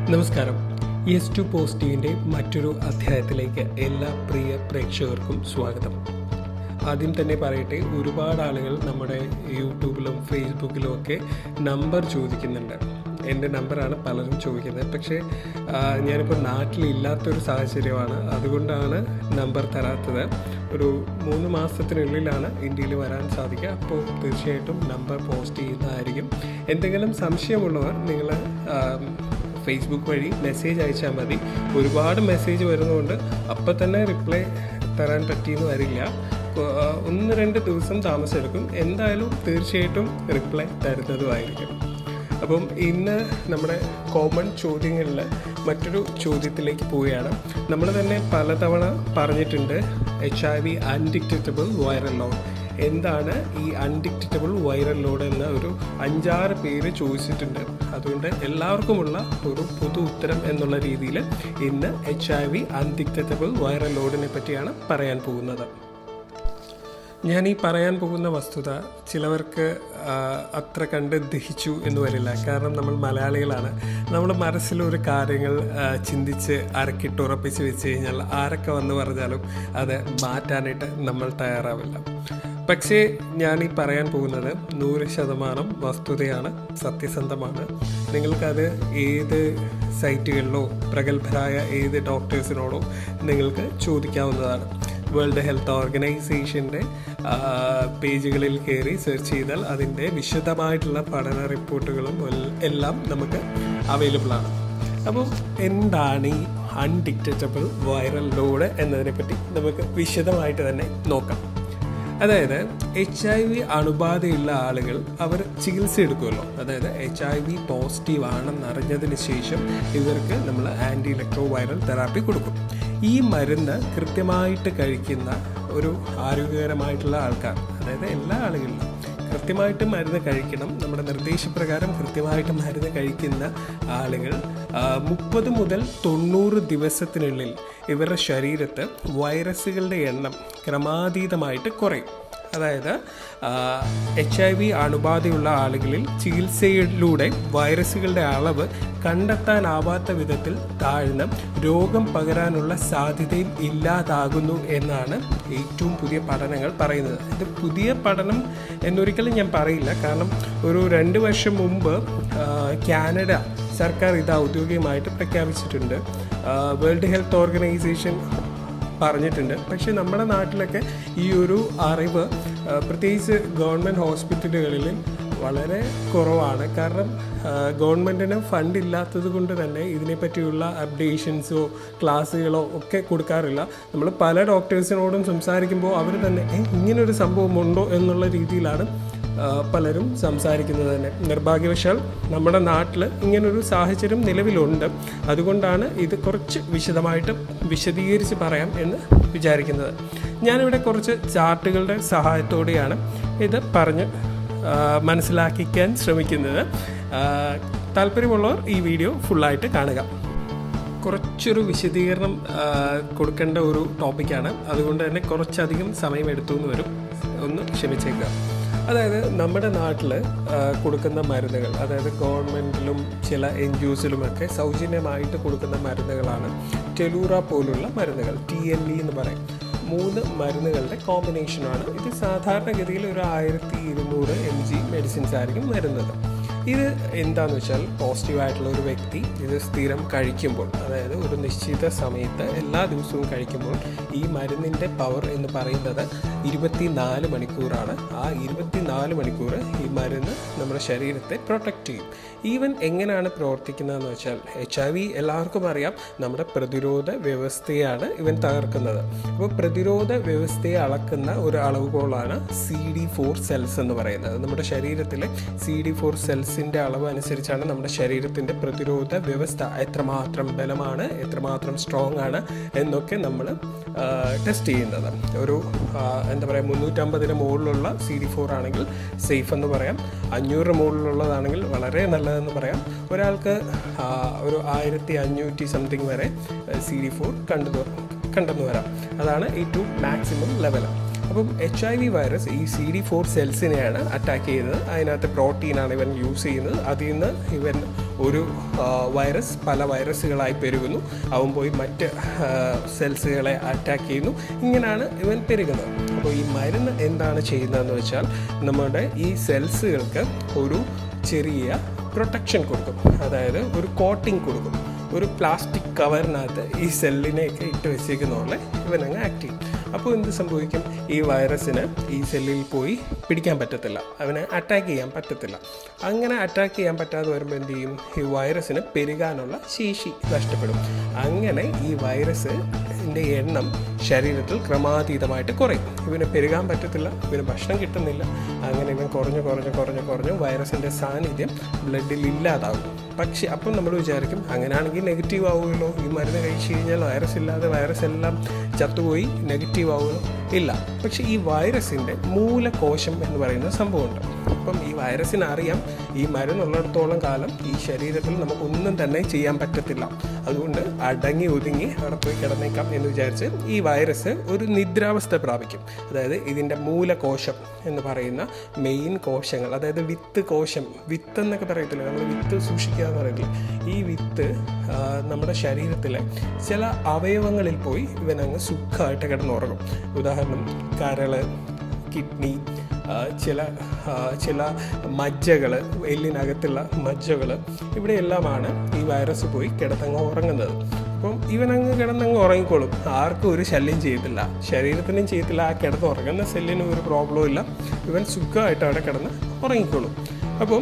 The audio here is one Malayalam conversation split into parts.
നമസ്കാരം എസ് ടു പോസിറ്റീവിൻ്റെ മറ്റൊരു അധ്യായത്തിലേക്ക് എല്ലാ പ്രിയ പ്രേക്ഷകർക്കും സ്വാഗതം ആദ്യം തന്നെ പറയട്ടെ ഒരുപാട് ആളുകൾ നമ്മുടെ യൂട്യൂബിലും ഫേസ്ബുക്കിലും ഒക്കെ നമ്പർ ചോദിക്കുന്നുണ്ട് എൻ്റെ നമ്പറാണ് പലരും ചോദിക്കുന്നത് പക്ഷേ ആ, ഞാനിപ്പോൾ നാട്ടിലില്ലാത്തൊരു സാഹചര്യമാണ് അതുകൊണ്ടാണ് നമ്പർ തരാത്തത് ഒരു മൂന്ന് മാസത്തിനുള്ളിലാണ് ഇന്ത്യയിൽ വരാൻ സാധിക്കുക അപ്പോൾ തീർച്ചയായിട്ടും നമ്പർ പോസ്റ്റ് ചെയ്യുന്നതായിരിക്കും എന്തെങ്കിലും സംശയമുള്ളവർ നിങ്ങൾ ഫേസ്ബുക്ക് വഴി മെസ്സേജ് അയച്ചാൽ മതി ഒരുപാട് മെസ്സേജ് വരുന്നതുകൊണ്ട് അപ്പം തന്നെ റിപ്ലൈ തരാൻ പറ്റിയെന്ന് വരില്ല കൊ- ആ, ഒന്ന് രണ്ട് ദിവസം താമസമെടുക്കും എന്തായാലും തീർച്ചയായിട്ടും റിപ്ലൈ തരുന്നതുമായിരിക്കും അപ്പം ഇന്ന് നമ്മുടെ കോമൺ ചോദ്യങ്ങളിൽ മറ്റൊരു ചോദ്യത്തിലേക്ക് പോവുകയാണ് നമ്മൾ തന്നെ പലതവണ പറഞ്ഞിട്ടുണ്ട് H I V undetectable viral load എന്താണ് ഈ അൺഡിക്റ്റബിൾ വൈറൽ ലോഡ് എന്ന ഒരു അഞ്ചാറ് പേര് ചോദിച്ചിട്ടുണ്ട് അതുകൊണ്ട് എല്ലാവർക്കുമുള്ള ഒരു പൊതു ഉത്തരം എന്നുള്ള രീതിയിൽ ഇന്ന് H I V undetectable viral ലോഡിനെ പറ്റിയാണ് പറയാൻ പോകുന്നത് ഞാൻ ഈ പറയാൻ പോകുന്ന വസ്തുത ചിലവർക്ക് ആ, അത്ര കണ്ട് ദഹിച്ചു എന്ന് വരില്ല കാരണം നമ്മൾ മലയാളികളാണ് നമ്മൾ മനസ്സിലൊരു കാര്യങ്ങൾ ആ, ചിന്തിച്ച് അരക്കിട്ടുറപ്പിച്ച് വെച്ച് കഴിഞ്ഞാൽ ആരൊക്കെ വന്ന് പറഞ്ഞാലും അത് മാറ്റാനായിട്ട് നമ്മൾ തയ്യാറാവില്ല പക്ഷേ ഞാൻ ഈ പറയാൻ പോകുന്നത് നൂറ് ശതമാനം വസ്തുതയാണ് സത്യസന്ധമാണ് നിങ്ങൾക്കത് ഏത് സൈറ്റുകളിലോ പ്രഗത്ഭരായ ഏത് ഡോക്ടേഴ്സിനോടോ നിങ്ങൾക്ക് ചോദിക്കാവുന്നതാണ് വേൾഡ് ഹെൽത്ത് ഓർഗനൈസേഷൻ്റെ പേജുകളിൽ കയറി സെർച്ച് ചെയ്താൽ അതിൻ്റെ വിശദമായിട്ടുള്ള പഠന റിപ്പോർട്ടുകളും എൽ- എല്ലാം നമുക്ക് അവൈലബിൾ ആണ് അപ്പോൾ എന്താണ് ഈ അൺഡിക്റ്റബിൾ വൈറൽ ലോഡ് എന്നതിനെപ്പറ്റി നമുക്ക് വിശദമായിട്ട് തന്നെ നോക്കാം അതായത് എച്ച് ഐ വി അണുബാധയുള്ള ആളുകൾ അവർ ചികിത്സ എടുക്കുമല്ലോ അതായത് എച്ച് ഐ വി പോസിറ്റീവ് ആണെന്ന് അറിഞ്ഞതിന് ശേഷം ഇവർക്ക് നമ്മൾ ആൻറ്റി ഇലക്ട്രോ വൈറൽ തെറാപ്പി കൊടുക്കും ഈ മരുന്ന് കൃത്യമായിട്ട് കഴിക്കുന്ന ഒരു ആരോഗ്യകരമായിട്ടുള്ള ആൾക്കാർ അതായത് എല്ലാ ആളുകളിലും കൃത്യമായിട്ട് മരുന്ന് കഴിക്കണം നമ്മുടെ നിർദ്ദേശപ്രകാരം കൃത്യമായിട്ട് മരുന്ന് കഴിക്കുന്ന ആളുകൾ മുപ്പത് മുതൽ തൊണ്ണൂറ് ദിവസത്തിനുള്ളിൽ ഇവരുടെ ശരീരത്ത് വൈറസുകളുടെ എണ്ണം ക്രമാതീതമായിട്ട് കുറയും അതായത് എച്ച് ഐ വി അണുബാധയുള്ള ആളുകളിൽ ചികിത്സയിലൂടെ വൈറസുകളുടെ അളവ് കണ്ടെത്താനാവാത്ത വിധത്തിൽ താഴ്ന്ന് രോഗം പകരാനുള്ള സാധ്യതയും ഇല്ലാതാകുന്നു എന്നാണ് ഏറ്റവും പുതിയ പഠനങ്ങൾ പറയുന്നത് ഇത് പുതിയ പഠനം എന്നൊരിക്കലും ഞാൻ പറയില്ല കാരണം ഒരു രണ്ട് വർഷം മുമ്പ് ആ, കാനഡ സർക്കാർ ഇത് ഔദ്യോഗികമായിട്ട് പ്രഖ്യാപിച്ചിട്ടുണ്ട് ആ, വേൾഡ് ഹെൽത്ത് ഓർഗനൈസേഷൻ പറഞ്ഞിട്ടുണ്ട് പക്ഷേ നമ്മുടെ നാട്ടിലൊക്കെ ഈ ഒരു അറിവ് ആ, പ്രത്യേകിച്ച് ഗവൺമെൻറ് ഹോസ്പിറ്റലുകളിൽ വളരെ കുറവാണ് കാരണം ആ, ഗവൺമെൻറ്റിന് ഫണ്ട് ഇല്ലാത്തത് കൊണ്ട് തന്നെ ഇതിനെപ്പറ്റിയുള്ള അപ്ഡേഷൻസോ ക്ലാസ്സുകളോ ഒക്കെ കൊടുക്കാറില്ല നമ്മൾ പല ഡോക്ടേഴ്സിനോടും സംസാരിക്കുമ്പോൾ അവർ തന്നെ "ഏ, ഇങ്ങനൊരു സംഭവം ഉണ്ടോ എന്നുള്ള രീതിയിലാണ് ആ, പലരും സംസാരിക്കുന്നത് തന്നെ നിർഭാഗ്യവശാൽ നമ്മുടെ നാട്ടിൽ ഇങ്ങനൊരു സാഹചര്യം നിലവിലുണ്ട് അതുകൊണ്ടാണ് ഇത് കുറച്ച് വിശദമായിട്ട് വിശദീകരിച്ച് പറയാം എന്ന് വിചാരിക്കുന്നത് ഞാനിവിടെ കുറച്ച് ചാർട്ടുകളുടെ സഹായത്തോടെയാണ് ഇത് പറഞ്ഞ് ആ, മനസ്സിലാക്കിക്കാൻ ശ്രമിക്കുന്നത് ആ, താല്പര്യമുള്ളവർ ഈ വീഡിയോ ഫുള്ളായിട്ട് കാണുക കുറച്ചൊരു വിശദീകരണം ആ, കൊടുക്കേണ്ട ഒരു ടോപ്പിക്കാണ് അതുകൊണ്ട് തന്നെ കുറച്ചധികം സമയം എടുത്തു എന്ന് വരും ഒന്ന് ക്ഷമിച്ചേക്കുക അതായത് നമ്മുടെ നാട്ടിൽ കൊടുക്കുന്ന മരുന്നുകൾ അതായത് ഗവൺമെൻറ്റിലും ചില എൻ ജി ഒസിലുമൊക്കെ സൗജന്യമായിട്ട് കൊടുക്കുന്ന മരുന്നുകളാണ് ടെലൂറ പോലുള്ള മരുന്നുകൾ ടി എൽ ഇ എന്ന് പറയും മൂന്ന് മരുന്നുകളുടെ കോമ്പിനേഷനാണ് ഇത് സാധാരണഗതിയിൽ ഒരു ആയിരത്തി ഇരുന്നൂറ് എം ജി മെഡിസിൻസ് ആയിരിക്കും വരുന്നത് ഇത് എന്താന്ന് വെച്ചാൽ പോസിറ്റീവ് ആയിട്ടുള്ള ഒരു വ്യക്തി ഇത് സ്ഥിരം കഴിക്കുമ്പോൾ അതായത് ഒരു നിശ്ചിത സമയത്ത് എല്ലാ ദിവസവും കഴിക്കുമ്പോൾ ഈ മരുന്നിൻ്റെ പവർ എന്ന് പറയുന്നത് ഇരുപത്തിനാല് മണിക്കൂറാണ് ആ ഇരുപത്തിനാല് മണിക്കൂർ ഈ മരുന്ന് നമ്മുടെ ശരീരത്തെ പ്രൊട്ടക്റ്റ് ചെയ്യും ഈവൻ എങ്ങനെയാണ് പ്രവർത്തിക്കുന്നതെന്ന് വെച്ചാൽ എച്ച് ഐ വി എല്ലാവർക്കും അറിയാം നമ്മുടെ പ്രതിരോധ വ്യവസ്ഥയാണ് ഇവൻ തകർക്കുന്നത് അപ്പോൾ പ്രതിരോധ വ്യവസ്ഥയെ അളക്കുന്ന ഒരു അളവുകോളാണ് സി ഡി ഫോർ സെൽസ് എന്ന് പറയുന്നത് നമ്മുടെ ശരീരത്തിലെ സി ഡി ഫോർ സെൽസിൻ്റെ അളവ് അനുസരിച്ചാണ് നമ്മുടെ ശരീരത്തിൻ്റെ പ്രതിരോധ വ്യവസ്ഥ എത്രമാത്രം ബലമാണ് എത്രമാത്രം സ്ട്രോങ് ആണ് എന്നൊക്കെ നമ്മൾ ടെസ്റ്റ് ചെയ്യുന്നത് ഒരു ആ, എന്താ പറയുക മുന്നൂറ്റമ്പതിന് മുകളിലുള്ള സി ഡി ഫോർ ആണെങ്കിൽ സേഫ് എന്ന് പറയാം അഞ്ഞൂറിന് മുകളിലുള്ളതാണെങ്കിൽ വളരെ നല്ലതെന്ന് പറയാം ഒരാൾക്ക് ആ, ഒരു ആയിരത്തി അഞ്ഞൂറ്റി സംതിങ് വരെ സി ഡി ഫോർ കണ്ടു കണ്ടെന്ന് വരാം അതാണ് ഏറ്റവും മാക്സിമം ലെവൽ അപ്പം എച്ച് ഐ വി വൈറസ് ഈ സി ഡി ഫോർ സെൽസിനെയാണ് അറ്റാക്ക് ചെയ്യുന്നത് അതിനകത്ത് പ്രോട്ടീനാണ് ഇവൻ യൂസ് ചെയ്യുന്നത് അതിൽ നിന്ന് ഇവൻ ഒരു ആ, വൈറസ് പല വൈറസുകളായി പെരുകുന്നു അവൻ പോയി മറ്റ് ആ, സെൽസുകളെ അറ്റാക്ക് ചെയ്യുന്നു ഇങ്ങനെയാണ് ഇവൻ പെരുകുന്നത് അപ്പോൾ ഈ മരുന്ന് എന്താണ് ചെയ്യുന്നതെന്ന് വെച്ചാൽ നമ്മുടെ ഈ സെൽസുകൾക്ക് ഒരു ചെറിയ പ്രൊട്ടക്ഷൻ കൊടുക്കും അതായത് ഒരു കോട്ടിംഗ് കൊടുക്കും ഒരു പ്ലാസ്റ്റിക് കവറിനകത്ത് ഈ സെല്ലിനെയൊക്കെ ഇട്ട് വെച്ചേക്കുന്ന പോലെ ഇവനങ്ങ് ആക്ട് ചെയ്യും അപ്പോൾ എന്ത് സംഭവിക്കും ഈ വൈറസിന് ഈ സെല്ലിൽ പോയി പിടിക്കാൻ പറ്റത്തില്ല അവനെ അറ്റാക്ക് ചെയ്യാൻ പറ്റത്തില്ല അങ്ങനെ അറ്റാക്ക് ചെയ്യാൻ പറ്റാതെ വരുമ്പോൾ എന്ത് ചെയ്യും ഈ വൈറസിന് പെരുകാനുള്ള ശേഷി നഷ്ടപ്പെടും അങ്ങനെ ഈ വൈറസിൻ്റെ എണ്ണം ശരീരത്തിൽ ക്രമാതീതമായിട്ട് കുറയും ഇവന് പെരുകാൻ പറ്റത്തില്ല ഇവന് ഭക്ഷണം കിട്ടുന്നില്ല അങ്ങനെ ഇവൻ കുറഞ്ഞു കുറഞ്ഞു കുറഞ്ഞു കുറഞ്ഞു വൈറസിൻ്റെ സാന്നിധ്യം ബ്ലഡിൽ ഇല്ലാതാവും പക്ഷേ അപ്പം നമ്മൾ വിചാരിക്കും അങ്ങനെയാണെങ്കിൽ നെഗറ്റീവ് ആവുമല്ലോ ഈ മരുന്ന് കഴിച്ചു കഴിഞ്ഞാൽ വൈറസ് ഇല്ലാതെ വൈറസ് എല്ലാം ചത്തുപോയി നെഗറ്റീവ് ആവുമല്ലോ ഇല്ല പക്ഷേ ഈ വൈറസിൻ്റെ മൂലകോശം എന്ന് പറയുന്ന സംഭവമുണ്ട് അപ്പം ഈ വൈറസിന് അറിയാം ഈ മരുന്നുള്ളിടത്തോളം കാലം ഈ ശരീരത്തിൽ നമുക്കൊന്നും തന്നെ ചെയ്യാൻ പറ്റത്തില്ല അതുകൊണ്ട് അടങ്ങി ഒതുങ്ങി അവിടെ പോയി കിടന്നേക്കാം എന്ന് വിചാരിച്ച് ഈ വൈറസ് ഒരു നിദ്രാവസ്ഥ പ്രാപിക്കും അതായത് ഇതിൻ്റെ മൂലകോശം എന്ന് പറയുന്ന മെയിൻ കോശങ്ങൾ അതായത് വിത്ത് കോശം വിത്ത് എന്നൊക്കെ പറയത്തില്ല നമ്മൾ വിത്ത് സൂക്ഷിക്കുക എന്ന് പറയത്തില്ല ഈ വിത്ത് ആ, നമ്മുടെ ശരീരത്തിലെ ചില അവയവങ്ങളിൽ പോയി ഇവനങ്ങ് സുഖമായിട്ട് കിടന്നുറങ്ങും ഉദാഹരണം കരള് കിഡ്നി ആ, ചില ആ, ചില മജ്ജകൾ എല്ലിനകത്തുള്ള മജ്ജകൾ ഇവിടെയെല്ലാമാണ് ഈ വൈറസ് പോയി കിടന്നങ്ങ് ഉറങ്ങുന്നത് അപ്പം ഇവനങ്ങ് കിടന്നങ്ങ് ഉറങ്ങിക്കോളും ആർക്കും ഒരു ശല്യം ചെയ്യത്തില്ല ശരീരത്തിനും ചെയ്യത്തില്ല ആ കിടന്ന് ഉറങ്ങുന്ന സെല്ലിനും ഒരു പ്രോബ്ലവും ഇല്ല ഇവൻ സുഖമായിട്ട് അവിടെ കിടന്ന് ഉറങ്ങിക്കോളും അപ്പം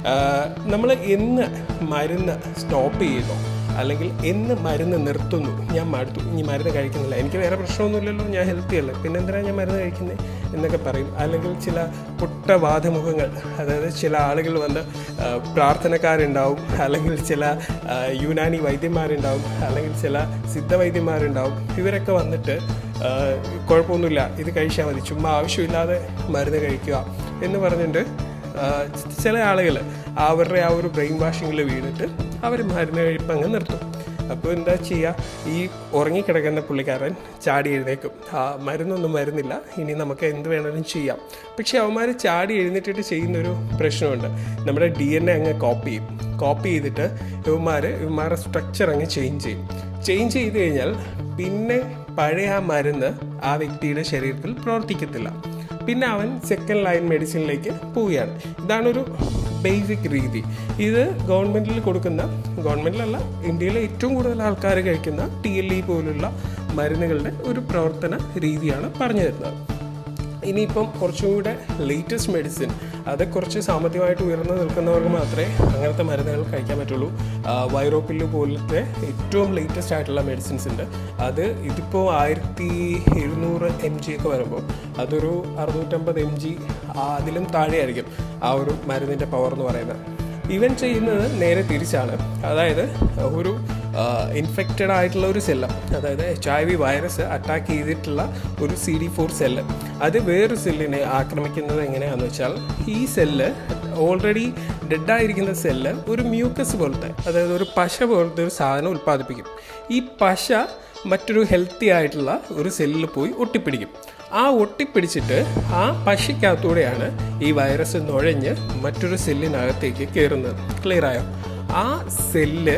നമ്മൾ എന്ന് മരുന്ന് സ്റ്റോപ്പ് ചെയ്യുന്നു അല്ലെങ്കിൽ എന്ന് മരുന്ന് നിർത്തുന്നു ഞാൻ മടുത്തു ഇനി മരുന്ന് കഴിക്കുന്നില്ല എനിക്ക് വേറെ പ്രശ്നമൊന്നുമില്ലല്ലോ ഞാൻ ഹെൽത്തി അല്ലേ പിന്നെ എന്തിനാണ് ഞാൻ മരുന്ന് കഴിക്കുന്നത് എന്നൊക്കെ പറയും അല്ലെങ്കിൽ ചില പുട്ടവാദമുഖങ്ങൾ അതായത് ചില ആളുകൾ വന്ന് ആ, പ്രാർത്ഥനക്കാരുണ്ടാവും അല്ലെങ്കിൽ ചില ആ, യുനാനി വൈദ്യന്മാരുണ്ടാവും അല്ലെങ്കിൽ ചില സിദ്ധവൈദ്യന്മാരുണ്ടാവും ഇവരൊക്കെ വന്നിട്ട് ആ, കുഴപ്പമൊന്നുമില്ല ഇത് കഴിച്ചാൽ മതി ചുമ്മാ ആവശ്യമില്ലാതെ മരുന്ന് കഴിക്കുക എന്ന് പറഞ്ഞിട്ട് ആ, ചില ആളുകൾ അവരുടെ ആ ഒരു ബ്രെയിൻ വാഷിങ്ങിൽ വീണിട്ട് അവർ മരുന്ന് കഴിപ്പ് അങ്ങ് നിർത്തും അപ്പോൾ എന്താ ചെയ്യുക ഈ ഉറങ്ങിക്കിടക്കുന്ന പുള്ളിക്കാരൻ ചാടി എഴുന്നേക്കും ആ മരുന്നൊന്നും വരുന്നില്ല ഇനി നമുക്ക് എന്ത് വേണമെങ്കിലും ചെയ്യാം പക്ഷേ അവന്മാർ ചാടി എഴുന്നേറ്റിട്ട് ചെയ്യുന്നൊരു പ്രശ്നമുണ്ട് നമ്മുടെ ഡി എൻ എ അങ്ങ് കോപ്പി ചെയ്യും കോപ്പി ചെയ്തിട്ട് ഇവന്മാർ ഇവന്മാരുടെ സ്ട്രക്ചർ അങ്ങ് ചേഞ്ച് ചെയ്യും ചേഞ്ച് ചെയ്ത് കഴിഞ്ഞാൽ പിന്നെ പഴയ ആ മരുന്ന് ആ വ്യക്തിയുടെ ശരീരത്തിൽ പ്രവർത്തിക്കത്തില്ല പിന്നെ അവൻ സെക്കൻഡ് ലൈൻ മെഡിസിനിലേക്ക് പോവുകയാണ് ഇതാണൊരു ബേസിക് രീതി ഇത് ഗവൺമെൻറ്റിൽ കൊടുക്കുന്ന ഗവൺമെൻറ്റിലല്ല ഇന്ത്യയിലെ ഏറ്റവും കൂടുതൽ ആൾക്കാർ കഴിക്കുന്ന ടി എൽ ഇ പോലുള്ള മരുന്നുകളുടെ ഒരു പ്രവർത്തന രീതിയാണ് പറഞ്ഞു തരുന്നത് ഇനിയിപ്പം കുറച്ചും കൂടെ ലേറ്റസ്റ്റ് മെഡിസിൻ അത് കുറച്ച് സാമ്പത്തികമായിട്ട് ഉയർന്നു നിൽക്കുന്നവർക്ക് മാത്രമേ അങ്ങനത്തെ മരുന്നുകൾ കഴിക്കാൻ പറ്റുള്ളൂ വൈറോപ്പില്ല് പോലത്തെ ഏറ്റവും ലേറ്റസ്റ്റ് ആയിട്ടുള്ള മെഡിസിൻസ് ഉണ്ട് അത് ഇതിപ്പോൾ ആയിരത്തി എഴുന്നൂറ് എം ജി ഒക്കെ വരുമ്പോൾ അതൊരു അറുന്നൂറ്റമ്പത് എം ജി അതിലും താഴെയായിരിക്കും ആ ഒരു മരുന്നിൻ്റെ പവർ എന്ന് പറയുന്നത് ഇവൻ ചെയ്യുന്നത് നേരെ തിരിച്ചാണ് അതായത് ഒരു ഇൻഫെക്റ്റഡ് ആയിട്ടുള്ള ഒരു സെല്ല് അതായത് H I V virus attack ചെയ്തിട്ടുള്ള ഒരു സി ഡി ഫോർ സെല്ല് അത് വേറൊരു സെല്ലിനെ ആക്രമിക്കുന്നത് എങ്ങനെയാണെന്ന് വെച്ചാൽ ഈ സെല്ല് ഓൾറെഡി ഡെഡായിരിക്കുന്ന സെല്ല് ഒരു മ്യൂക്കസ് പോലത്തെ അതായത് ഒരു പശ പോലത്തെ ഒരു സാധനം ഉൽപ്പാദിപ്പിക്കും ഈ പശ മറ്റൊരു ഹെൽത്തി ആയിട്ടുള്ള ഒരു സെല്ലിൽ പോയി ഒട്ടിപ്പിടിക്കും ആ ഒട്ടിപ്പിടിച്ചിട്ട് ആ പശയ്ക്കകത്തൂടെയാണ് ഈ വൈറസ് നുഴഞ്ഞ് മറ്റൊരു സെല്ലിനകത്തേക്ക് കയറുന്നത് ക്ലിയർ ആയോ ആ സെല്ല്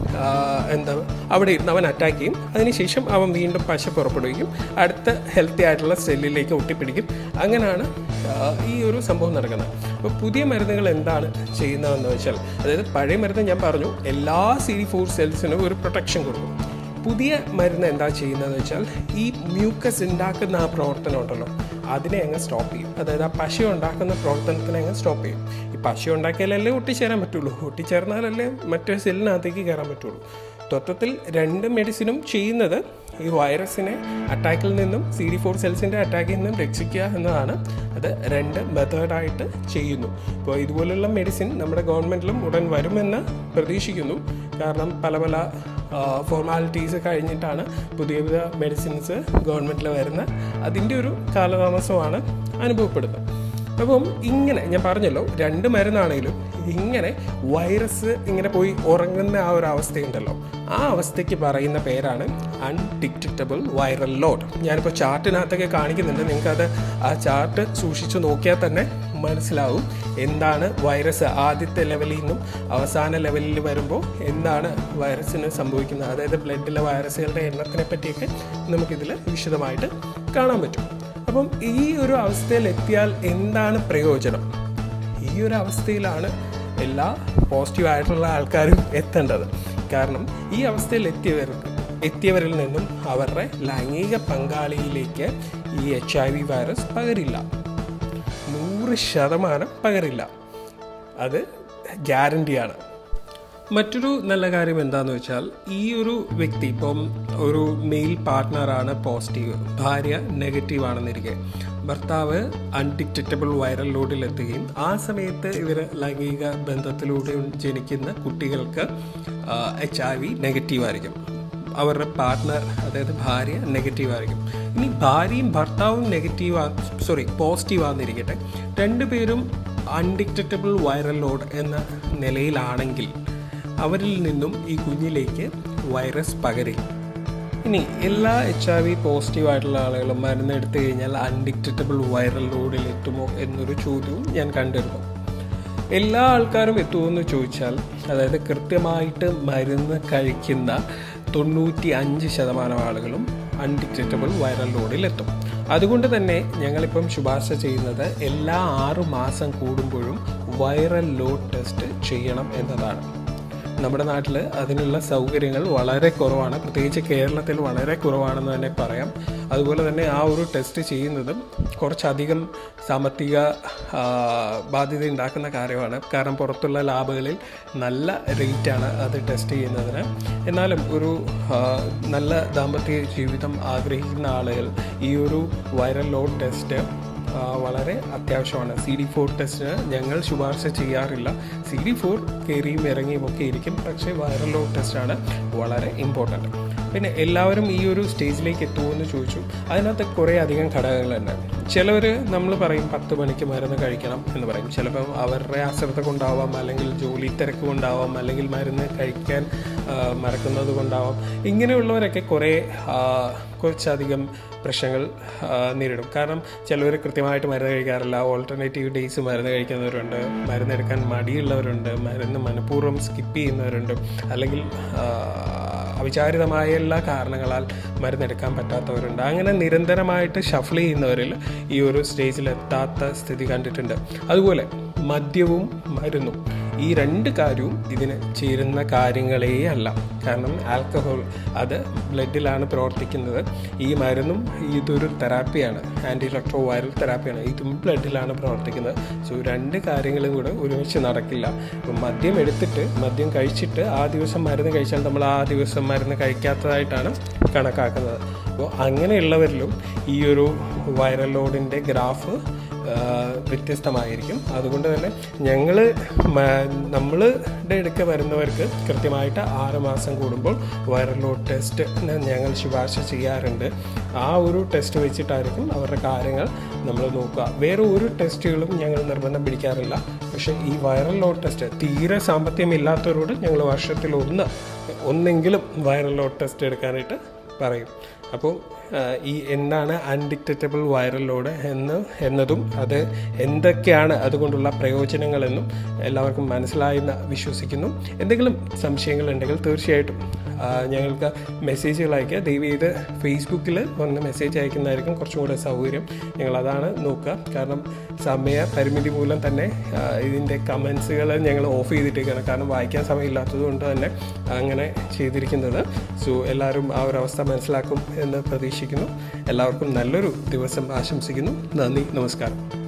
എന്താ അവിടെ ഇരുന്ന് അവൻ അറ്റാക്ക് ചെയ്യും അതിനുശേഷം അവൻ വീണ്ടും പശ പുറപ്പെടുവിക്കും അടുത്ത ഹെൽത്തി ആയിട്ടുള്ള സെല്ലിലേക്ക് ഒട്ടിപ്പിടിക്കും അങ്ങനെയാണ് ആ, ഈ ഒരു സംഭവം നടക്കുന്നത് അപ്പോൾ പുതിയ മരുന്നുകൾ എന്താണ് ചെയ്യുന്നതെന്ന് വെച്ചാൽ അതായത് പഴയ മരുന്ന് ഞാൻ പറഞ്ഞു എല്ലാ സി ഡി ഫോർ സെൽസിനും ഒരു പ്രൊട്ടക്ഷൻ കൊടുക്കും പുതിയ മരുന്ന് എന്താ ചെയ്യുന്നതെന്ന് വെച്ചാൽ ഈ മ്യൂക്കസ് ഉണ്ടാക്കുന്ന ആ പ്രവർത്തനം ഉണ്ടല്ലോ അതിനെ അങ്ങ് സ്റ്റോപ്പ് ചെയ്യും അതായത് ആ പശ ഉണ്ടാക്കുന്ന പ്രവർത്തനത്തിനെ അങ്ങ് സ്റ്റോപ്പ് ചെയ്യും ഈ പശ ഉണ്ടാക്കിയാലല്ലേ ഒട്ടിച്ചേരാൻ പറ്റുള്ളൂ ഒട്ടിച്ചേർന്നാലല്ലേ മറ്റൊരു സെല്ലിനകത്തേക്ക് കയറാൻ പറ്റുള്ളൂ തത്വത്തിൽ രണ്ട് മെഡിസിനും ചെയ്യുന്നത് ഈ വൈറസിനെ അറ്റാക്കിൽ നിന്നും സി ഡി ഫോർ സെൽസിൻ്റെ അറ്റാക്കിൽ നിന്നും രക്ഷിക്കുക എന്നതാണ് അത് രണ്ട് മെത്തേഡായിട്ട് ചെയ്യുന്നു ഇപ്പോൾ ഇതുപോലുള്ള മെഡിസിൻ നമ്മുടെ ഗവൺമെൻറ്റിലും ഉടൻ വരുമെന്ന് പ്രതീക്ഷിക്കുന്നു കാരണം പല പല ഫോർമാലിറ്റീസ് കഴിഞ്ഞിട്ടാണ് പുതിയ പുതിയ മെഡിസിൻസ് ഗവൺമെൻറ്റിൽ വരുന്ന അതിൻ്റെ ഒരു കാലതാമസമാണ് അനുഭവപ്പെടുന്നത് അപ്പം ഇങ്ങനെ ഞാൻ പറഞ്ഞല്ലോ രണ്ട് മരുന്നാണെങ്കിലും ഇങ്ങനെ വൈറസ് ഇങ്ങനെ പോയി ഉറങ്ങുന്ന ആ ഒരു അവസ്ഥയുണ്ടല്ലോ ആ അവസ്ഥയ്ക്ക് പറയുന്ന പേരാണ് അൺഡിക്റ്റബിൾ വൈറൽ ലോഡ് ഞാനിപ്പോൾ ചാർട്ടിനകത്തൊക്കെ കാണിക്കുന്നുണ്ട് നിങ്ങൾക്കത് ആ ചാർട്ട് സൂക്ഷിച്ച് നോക്കിയാൽ തന്നെ മനസ്സിലാവും എന്താണ് വൈറസ് ആദ്യത്തെ ലെവലിൽ നിന്നും അവസാന ലെവലിൽ വരുമ്പോൾ എന്താണ് വൈറസിന് സംഭവിക്കുന്നത് അതായത് ബ്ലഡിലെ വൈറസുകളുടെ എണ്ണത്തിനെ പറ്റിയൊക്കെ നമുക്കിതിൽ വിശദമായിട്ട് കാണാൻ പറ്റും അപ്പം ഈ ഒരു അവസ്ഥയിൽ എത്തിയാൽ എന്താണ് പ്രയോജനം ഈ ഒരു അവസ്ഥയിലാണ് എല്ലാ പോസിറ്റീവ് ആയിട്ടുള്ള ആൾക്കാരും എത്തേണ്ടത് കാരണം ഈ അവസ്ഥയിൽ എത്തിയവർക്ക് എത്തിയവരിൽ നിന്നും അവരുടെ ലൈംഗിക പങ്കാളിയിലേക്ക് ഈ എച്ച് ഐ വി വൈറസ് പകരില്ല നൂറ് ശതമാനം പകരില്ല അത് ഗ്യാരണ്ടിയാണ് മറ്റൊരു നല്ല കാര്യം എന്താന്ന് വെച്ചാൽ ഈ ഒരു വ്യക്തി ഇപ്പം ഒരു മെയിൽ പാർട്ട്ണറാണ് പോസിറ്റീവ് ഭാര്യ നെഗറ്റീവ് ആണെന്നിരിക്കെ ഭർത്താവ് അൺഡിറ്റക്റ്റബിൾ വൈറൽ ലോഡിലെത്തുകയും ആ സമയത്ത് ഇവർ ലൈംഗിക ബന്ധത്തിലൂടെ ജനിക്കുന്ന കുട്ടികൾക്ക് എച്ച് ഐ വി നെഗറ്റീവ് ആയിരിക്കും അവരുടെ പാർട്ട്ണർ അതായത് ഭാര്യ നെഗറ്റീവ് ആയിരിക്കും ഇനി ഭാര്യയും ഭർത്താവും നെഗറ്റീവ് സോറി പോസിറ്റീവ് ആണെന്നിരിക്കട്ടെ രണ്ടുപേരും അൺഡിറ്റക്റ്റബിൾ വൈറൽ ലോഡ് എന്ന നിലയിലാണെങ്കിൽ അവരിൽ നിന്നും ഈ കുഞ്ഞിലേക്ക് വൈറസ് പകരില്ല ഇനി എല്ലാ എച്ച് ഐ വി പോസിറ്റീവ് ആയിട്ടുള്ള ആളുകളും മരുന്ന് എടുത്തു കഴിഞ്ഞാൽ അൺഡിക്റ്റബിൾ വൈറൽ ലോഡിൽ എത്തുമോ എന്നൊരു ചോദ്യവും ഞാൻ കണ്ടിരുന്നു എല്ലാ ആൾക്കാരും എത്തുമെന്ന് ചോദിച്ചാൽ അതായത് കൃത്യമായിട്ട് മരുന്ന് കഴിക്കുന്ന തൊണ്ണൂറ്റി അഞ്ച് ശതമാനം ആളുകളും അൺഡിക്റ്റബിൾ വൈറൽ ലോഡിൽ എത്തും അതുകൊണ്ട് തന്നെ ഞങ്ങളിപ്പം ശുപാർശ ചെയ്യുന്നത് എല്ലാ ആറു മാസം കൂടുമ്പോഴും വൈറൽ ലോഡ് ടെസ്റ്റ് ചെയ്യണം എന്നതാണ് നമ്മുടെ നാട്ടിൽ അതിനുള്ള സൗകര്യങ്ങൾ വളരെ കുറവാണ് പ്രത്യേകിച്ച് കേരളത്തിൽ വളരെ കുറവാണെന്ന് തന്നെ പറയാം അതുപോലെ തന്നെ ആ ഒരു ടെസ്റ്റ് ചെയ്യുന്നതും കുറച്ചധികം സാമ്പത്തിക ബാധ്യത ഉണ്ടാക്കുന്ന കാര്യമാണ് കാരണം പുറത്തുള്ള ലാബുകളിൽ നല്ല റേറ്റാണ് അത് ടെസ്റ്റ് ചെയ്യുന്നതിന് എന്നാലും ഒരു നല്ല ദാമ്പത്യ ജീവിതം ആഗ്രഹിക്കുന്ന ആളുകൾ ഈ ഒരു വൈറൽ ലോഡ് ടെസ്റ്റ് വളരെ അത്യാവശ്യമാണ് സി ഡി ഫോർ ടെസ്റ്റിന് ഞങ്ങൾ ശുപാർശ ചെയ്യാറില്ല സി ഡി ഫോർ കയറിയും ഇറങ്ങിയും ഒക്കെ ഇരിക്കും പക്ഷേ വൈറൽ ലോഡ് ടെസ്റ്റാണ് വളരെ ഇമ്പോർട്ടൻറ്റ് പിന്നെ എല്ലാവരും ഈ ഒരു സ്റ്റേജിലേക്ക് എത്തുമെന്ന് ചോദിച്ചു അതിനകത്ത് കുറേ അധികം ഘടകങ്ങളുണ്ട് ചിലവർ നമ്മൾ പറയും പത്ത് മണിക്ക് മരുന്ന് കഴിക്കണം എന്ന് പറയും ചിലപ്പം അവരുടെ അശ്രദ്ധ കൊണ്ടാവാം അല്ലെങ്കിൽ ജോലി തിരക്ക് കൊണ്ടാവാം അല്ലെങ്കിൽ മരുന്ന് കഴിക്കാൻ മറക്കുന്നത് കൊണ്ടാവാം ഇങ്ങനെയുള്ളവരൊക്കെ കുറേ കുറച്ചധികം പ്രശ്നങ്ങൾ നേരിടും കാരണം ചിലവർ കൃത്യമായിട്ട് മരുന്ന് കഴിക്കാറില്ല ഓൾട്ടർനേറ്റീവ് ഡേയ്സ് മരുന്ന് കഴിക്കുന്നവരുണ്ട് മരുന്നെടുക്കാൻ മടിയുള്ളവരുണ്ട് മരുന്ന് മനഃപൂർവ്വം സ്കിപ്പ് ചെയ്യുന്നവരുണ്ട് അല്ലെങ്കിൽ അവിചാരിതമായ എല്ലാ കാരണങ്ങളാൽ മരുന്നെടുക്കാൻ പറ്റാത്തവരുണ്ട് അങ്ങനെ നിരന്തരമായിട്ട് ഷഫിൾ ചെയ്യുന്നവരിൽ ഈ ഒരു സ്റ്റേജിൽ എത്താത്ത സ്ഥിതി കണ്ടിട്ടുണ്ട് അതുപോലെ മദ്യവും മരുന്നും ഈ രണ്ട് കാര്യവും ഇതിന് ചേരുന്ന കാര്യങ്ങളേ അല്ല കാരണം ആൽക്കഹോൾ അത് ബ്ലഡിലാണ് പ്രവർത്തിക്കുന്നത് ഈ മരുന്നും ഇതൊരു തെറാപ്പിയാണ് ആൻറ്റി റെക്ട്രോ വൈറൽ തെറാപ്പിയാണ് ഇതും ബ്ലഡിലാണ് പ്രവർത്തിക്കുന്നത് സോ രണ്ട് കാര്യങ്ങളും കൂടെ ഒരുമിച്ച് നടക്കില്ല ഇപ്പം മദ്യം എടുത്തിട്ട് മദ്യം കഴിച്ചിട്ട് ആ ദിവസം മരുന്ന് കഴിച്ചാൽ നമ്മൾ ആ ദിവസം മരുന്ന് കഴിക്കാത്തതായിട്ടാണ് കണക്കാക്കുന്നത് അപ്പോൾ അങ്ങനെയുള്ളവരിലും ഈ ഒരു വൈറൽ ലോഡിൻ്റെ ഗ്രാഫ് വ്യത്യസ്തമായിരിക്കും അതുകൊണ്ട് തന്നെ ഞങ്ങൾ നമ്മളുടെ അടുക്ക വരുന്നവർക്ക് കൃത്യമായിട്ട് ആറ് മാസം കൂടുമ്പോൾ വൈറൽ ലോഡ് ടെസ്റ്റ് ഞങ്ങൾ ശുപാർശ ചെയ്യാറുണ്ട് ആ ഒരു ടെസ്റ്റ് വെച്ചിട്ടായിരിക്കും അവരുടെ കാര്യങ്ങൾ നമ്മൾ നോക്കുക വേറെ ഒരു ടെസ്റ്റുകളും ഞങ്ങൾ നിർബന്ധം പിടിക്കാറില്ല പക്ഷേ ഈ വൈറൽ ലോഡ് ടെസ്റ്റ് തീരെ സാമ്പത്തികമില്ലാത്തവരോട് ഞങ്ങൾ വർഷത്തിൽ ഒന്ന് ഒന്നെങ്കിലും വൈറൽ ലോഡ് ടെസ്റ്റ് എടുക്കാനായിട്ട് പറയും അപ്പോൾ ഈ എന്താണ് അൺഡിക്റ്റബിൾ വൈറൽ ലോഡ് എന്ന് എന്നതും അത് എന്തൊക്കെയാണ് അതുകൊണ്ടുള്ള പ്രയോജനങ്ങളെന്നും എല്ലാവർക്കും മനസ്സിലായെന്ന് വിശ്വസിക്കുന്നു എന്തെങ്കിലും സംശയങ്ങളുണ്ടെങ്കിൽ തീർച്ചയായിട്ടും ഞങ്ങൾക്ക് മെസ്സേജുകൾ അയക്കുക ദയവ് ചെയ്ത് ഫേസ്ബുക്കിൽ വന്ന് മെസ്സേജ് അയക്കുന്നതായിരിക്കും കുറച്ചും കൂടെ സൗകര്യം ഞങ്ങൾ അതാണ് നോക്കുക കാരണം സമയ പരിമിതി മൂലം തന്നെ ഇതിൻ്റെ കമൻസുകൾ ഞങ്ങൾ ഓഫ് ചെയ്തിട്ടേക്കാണ് കാരണം വായിക്കാൻ സമയമില്ലാത്തത് കൊണ്ട് തന്നെ അങ്ങനെ ചെയ്തിരിക്കുന്നത് സോ എല്ലാവരും ആ ഒരു അവസ്ഥ മനസ്സിലാക്കും എന്ന് പ്രതീക്ഷിക്കുന്നു എല്ലാവർക്കും നല്ലൊരു ദിവസം ആശംസിക്കുന്നു നന്ദി നമസ്കാരം